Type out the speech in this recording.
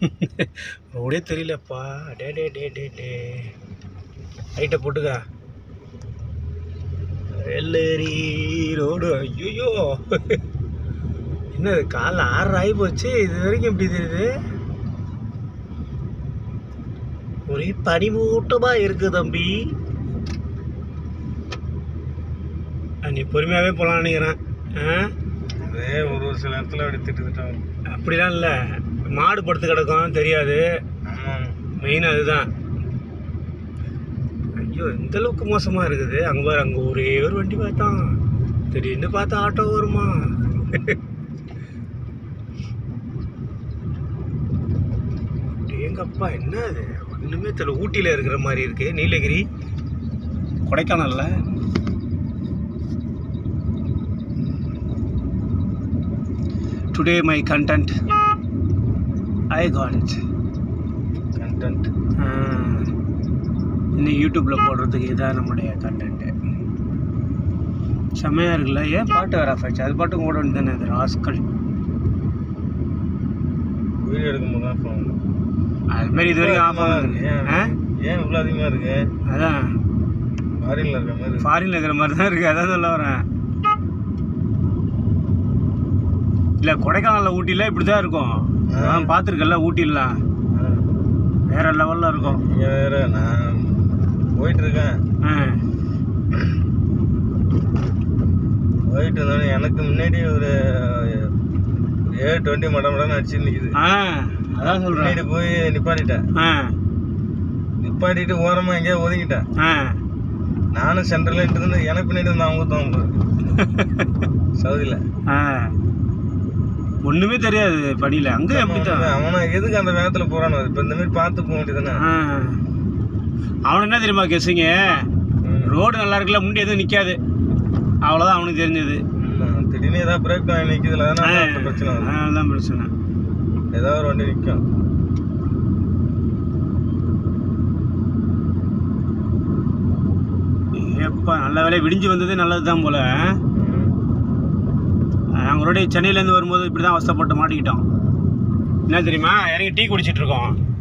ரோடே தெரியலப்பா டே டே டே டே டே லைட்டை போட்டுக்க வெள்ளேரி ரோடு ஐயோ என்னது காலைல ஆறு ஆகி போச்சு இது வரைக்கும் எப்படி தெரியுது ஒரே பனிமூட்டமாக இருக்கு தம்பி ஆ, நீ பொறுமையாகவே போகலான்னு நினைக்கிறேன் ஆ அதே ஒரு ஒரு சில இடத்துல அப்படி திட்டு திட்டம் அப்படிலாம் இல்லை மாடு படுத்து கிடக்கும் தெரியாது ஆமாம் மெயின் அதுதான் ஐயோ இந்த அளவுக்கு மோசமாக இருக்குது அங்கே பாரு அங்கே ஒரே ஒரு வண்டி பார்த்தான் திடீர்னு பார்த்தா ஆட்டோ வருமா எங்கப்பா என்ன அது ஒன்றுமே தெரியல ஊட்டியில் இருக்கிற மாதிரி இருக்கு நீலகிரி கொடைக்கானல்ல today my content I got it content இன்னும் யூடியூப்பில் போடுறதுக்கு இதான் நம்முடைய கண்டென்ட்டு செம்மையாக இருக்குல்ல ஏன் பாட்டு வேறு ஆஃப் ஆச்சு அது பாட்டுக்கு ஓட வேண்டியது தானே இது ராஸ்கல் வீடியோ எடுக்கும்போது தான் ஃபோன் அது மாதிரி இது வரைக்கும் ஆஃப் ஆகுது ஏன் ஆ ஏன் இவ்வளோ அதிகமாக இருக்கு அதான் ஃபாரின்ல இருக்க மாதிரி இருக்கு. ஃபாரினில் இருக்கிற மாதிரி தான் இருக்குது அதான் சொல்ல வரேன் இல்லை கொடைக்கானலில் ஊட்டியில் இப்படி தான் இருக்கும் நான் பார்த்துருக்கல ஊட்டிலாம் ஆ. வேற லெவலில் இருக்கும் இங்க வேற நான் போயிட்டு இருக்கேன் ஆ போயிட்டு இருந்தோடனே எனக்கு முன்னாடி ஒரு ஏழு டுவெண்ட்டி மடம் மடம் அடிச்சு நிற்குது ஆ அதான் சொல்கிறேன் முன்னாடி போய் நிப்பாட்டிட்டேன் ஆ நிப்பாட்டிட்டு ஓரமாக எங்கேயோ ஒதுங்கிட்டேன் ஆ நானும் சென்டரில் இருந்து எனக்கு பின்னாடி வந்து அவங்க தோணும் சவுதியில் ஆ ஒன்றுமே தெரியாது படியில் அங்கே எப்படி தான் அவனை எதுக்கு அந்த வேகத்தில் போகிறானோ இப்போ இந்த மாதிரி பார்த்து போக வேண்டியதுதானே ஆ அவன் என்ன தெரியுமா கெஸிங்க ரோடு நல்லா இருக்குல்ல முன்னாடி எதுவும் நிற்காது அவ்வளோதான் அவனுக்கு தெரிஞ்சது ம், திடீர்னு ஏதாவது பிரேக் டவுன் நிற்கிதுல ஆ, தானே அந்த பிரச்சனை வரும் அதுதான் பிரச்சனை ஏதாவது ஒரு வண்டி நிற்கும் ஏப்பா நல்ல வேலை விடிஞ்சு வந்தது நல்லது தான் போல நாங்கள் ஒருவாட்டி சென்னையிலேருந்து வரும்போது இப்படி தான் அவஸ்தைப்பட்டு மாட்டிக்கிட்டோம் என்ன தெரியுமா இறங்கி டீ குடிச்சிட்டு இருக்கோம்